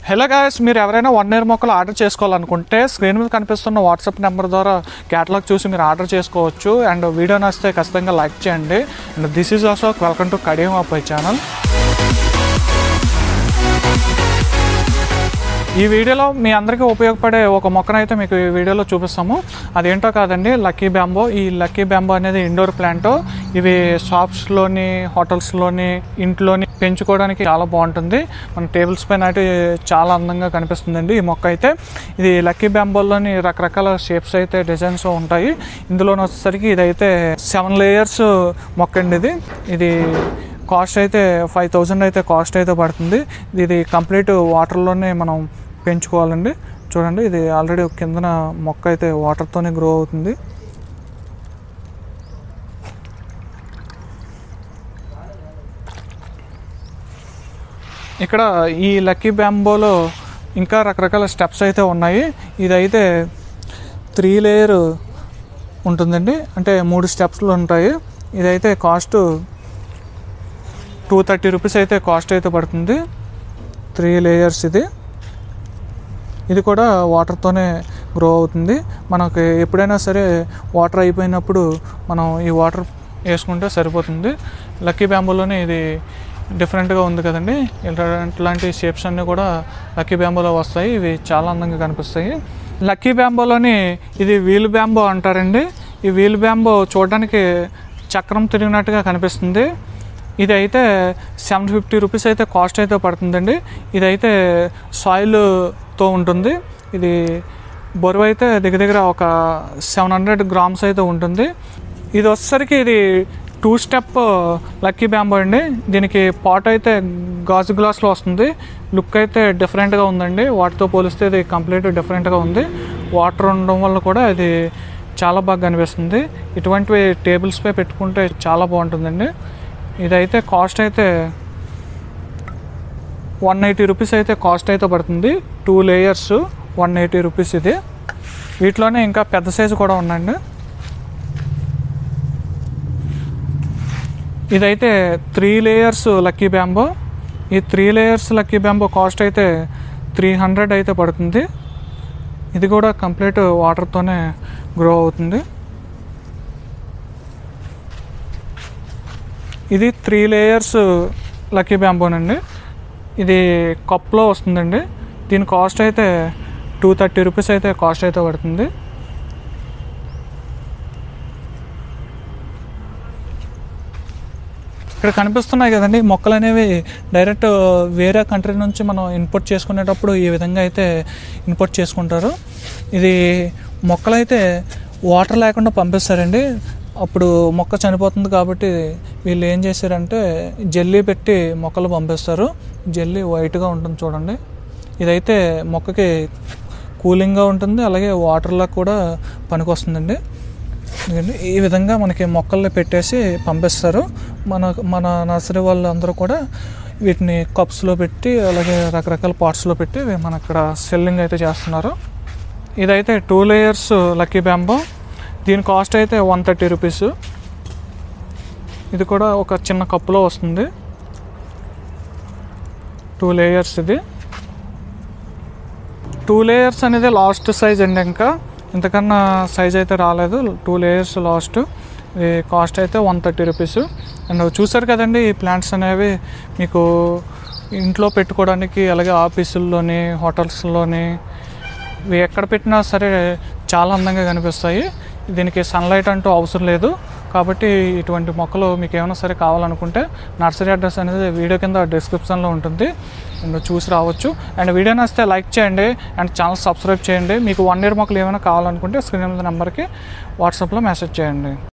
hello guys మీరు ఎవరైనా one year మొక్కలు ఆర్డర్ చేసుకోవాలనుకుంటే స్క్రీన్ మీద కనిపిస్తున్న వాట్సాప్ నెంబర్ ద్వారా క్యాటలాగ్ చూసి మీరు ఆర్డర్ చేసుకోవచ్చు అండ్ వీడియో నచ్చితే ఖచ్చితంగా లైక్ చేయండి and this is also welcome to Kadiyam up channel ఈ వీడియోలో మీ అందరికీ ఉపయోగపడే ఒక మొక్కనైతే మీకు ఈ వీడియోలో చూపిస్తాము అదేంటో కాదండి లక్కీ బ్యాంబో ఈ లక్కీ బ్యాంబో అనేది ఇండోర్ ప్లాంట్ ఇవి షాప్స్లోని హోటల్స్లోని ఇంట్లోని పెంచుకోవడానికి చాలా బాగుంటుంది మన టేబుల్స్ పైన అయితే చాలా అందంగా కనిపిస్తుందండి ఈ మొక్క అయితే ఇది లక్కీ బ్యాంబోలోని రకరకాల షేప్స్ అయితే డిజైన్స్ ఉంటాయి ఇందులో వచ్చేసరికి ఇదైతే సెవెన్ లేయర్స్ మొక్క అండి ఇది ఇది కాస్ట్ అయితే ఫైవ్ థౌజండ్ అయితే కాస్ట్ అయితే పడుతుంది ఇది కంప్లీట్ వాటర్లోనే మనం పెంచుకోవాలండి చూడండి ఇది ఆల్రెడీ కిందన మొక్క అయితే వాటర్తోనే గ్రో అవుతుంది ఇక్కడ ఈ లక్కీ బ్యాంబోలో ఇంకా రకరకాల స్టెప్స్ అయితే ఉన్నాయి ఇదైతే త్రీ లేయర్ ఉంటుందండి అంటే మూడు స్టెప్స్లు ఉంటాయి ఇదైతే కాస్ట్ టూ థర్టీ రూపీస్ అయితే కాస్ట్ అయితే పడుతుంది త్రీ లేయర్స్ ఇది ఇది కూడా వాటర్తోనే గ్రో అవుతుంది మనకి ఎప్పుడైనా సరే వాటర్ అయిపోయినప్పుడు మనం ఈ వాటర్ వేసుకుంటే సరిపోతుంది లక్కీ బ్యాంబూలోనే ఇది డిఫరెంట్గా ఉంది కదండి ఇలా- ఇట్లాంటి షేప్స్ అన్నీ కూడా లక్కీ బ్యాంబోలో వస్తాయి ఇవి చాలా అందంగా కనిపిస్తాయి లక్కీ బ్యాంబోలోని ఇది వీల్ బ్యాంబో అంటారండి ఈ వీల్ బ్యాంబో చూడడానికి చక్రం తిరిగినట్టుగా కనిపిస్తుంది ఇది అయితే సెవెన్ ఫిఫ్టీ రూపీస్ అయితే కాస్ట్ అయితే పడుతుందండి ఇదైతే సాయిల్తో ఉంటుంది ఇది బరువు అయితే దగ్గర దగ్గర ఒక సెవెన్ హండ్రెడ్ గ్రామ్స్ అయితే ఉంటుంది ఇది వచ్చేసరికి ఇది టూ స్టెప్ లక్కీ బ్యాంబో అండి దీనికి పాట్ అయితే గాజు గ్లాస్లో వస్తుంది లుక్ అయితే డిఫరెంట్గా ఉందండి వాటితో పోలిస్తే ఇది కంప్లీట్ డిఫరెంట్గా ఉంది వాటర్ ఉండడం వల్ల కూడా ఇది చాలా బాగా కనిపిస్తుంది ఇటువంటివి టేబుల్స్పై పెట్టుకుంటే చాలా బాగుంటుందండి ఇదైతే కాస్ట్ అయితే వన్ ఎయిటీ రూపీస్ అయితే కాస్ట్ అయితే పడుతుంది two layers one eighty rupees ఇది వీటిలోనే ఇంకా పెద్ద సైజు కూడా ఉందండి ఇదైతే త్రీ లేయర్స్ లక్కీ బ్యాంబో ఈ three layers lucky bamboo cost అయితే త్రీ హండ్రెడ్ అయితే పడుతుంది ఇది కూడా కంప్లీట్ వాటర్తోనే గ్రో అవుతుంది ఇది త్రీ లేయర్స్ లక్కీ బ్యాంబోనండి ఇది కప్లో వస్తుందండి దీని కాస్ట్ అయితే టూ థర్టీ రూపీస్ అయితే కాస్ట్ అయితే పడుతుంది ఇక్కడ కనిపిస్తున్నాయి కదండి మొక్కలు అనేవి డైరెక్ట్ వేరే కంట్రీ నుంచి మనం ఇంపోర్ట్ చేసుకునేటప్పుడు ఈ విధంగా అయితే ఇంపోర్ట్ చేసుకుంటారు ఇది మొక్కలు అయితే వాటర్ లేకుండా పంపిస్తారండి అప్పుడు మొక్క చనిపోతుంది కాబట్టి వీళ్ళు ఏం చేశారంటే జెల్లీ పెట్టి మొక్కలు పంపిస్తారు జెల్లీ వైట్గా ఉంటుంది చూడండి ఇదైతే మొక్కకి కూలింగ్గా ఉంటుంది అలాగే వాటర్లో కూడా పనికొస్తుందండి ఎందుకంటే ఈ విధంగా మనకి మొక్కల్ని పెట్టేసి పంపిస్తారు మన మన నర్సరీ వాళ్ళు అందరూ కూడా వీటిని కప్స్లో పెట్టి అలాగే రకరకాల పాట్స్లో పెట్టి మన ఇక్కడ సెల్లింగ్ అయితే చేస్తున్నారు ఇదైతే టూ లేయర్స్ లక్కీ బ్యాంబో దీని కాస్ట్ అయితే వన్ థర్టీ రూపీస్ ఇది కూడా ఒక చిన్న కప్పులో వస్తుంది టూ లేయర్స్ ఇది టూ లేయర్స్ అనేది లాస్ట్ సైజ్ అండి ఇంకా ఇంతకన్నా సైజ్ అయితే రాలేదు టూ లేయర్స్ లాస్ట్ ఇది కాస్ట్ అయితే వన్ థర్టీ రూపీస్ అండ్ చూసారు కదండి ఈ ప్లాంట్స్ అనేవి మీకు ఇంట్లో పెట్టుకోవడానికి అలాగే ఆఫీసుల్లోని హోటల్స్లోని ఇవి ఎక్కడ పెట్టినా సరే చాలా అందంగా కనిపిస్తాయి దీనికి సన్లైట్ అంటూ అవసరం లేదు కాబట్టి ఇటువంటి మొక్కలు మీకు ఏమైనా సరే కావాలనుకుంటే నర్సరీ అడ్రస్ అనేది వీడియో కింద డిస్క్రిప్షన్లో ఉంటుంది అండ్ చూసి రావచ్చు అండ్ వీడియో నచ్చితే లైక్ చేయండి అండ్ ఛానల్ సబ్స్క్రైబ్ చేయండి మీకు వన్ ఇయర్ మొక్కలు ఏమైనా కావాలనుకుంటే స్క్రీన్ మీద నెంబర్కి వాట్సాప్లో మెసేజ్ చేయండి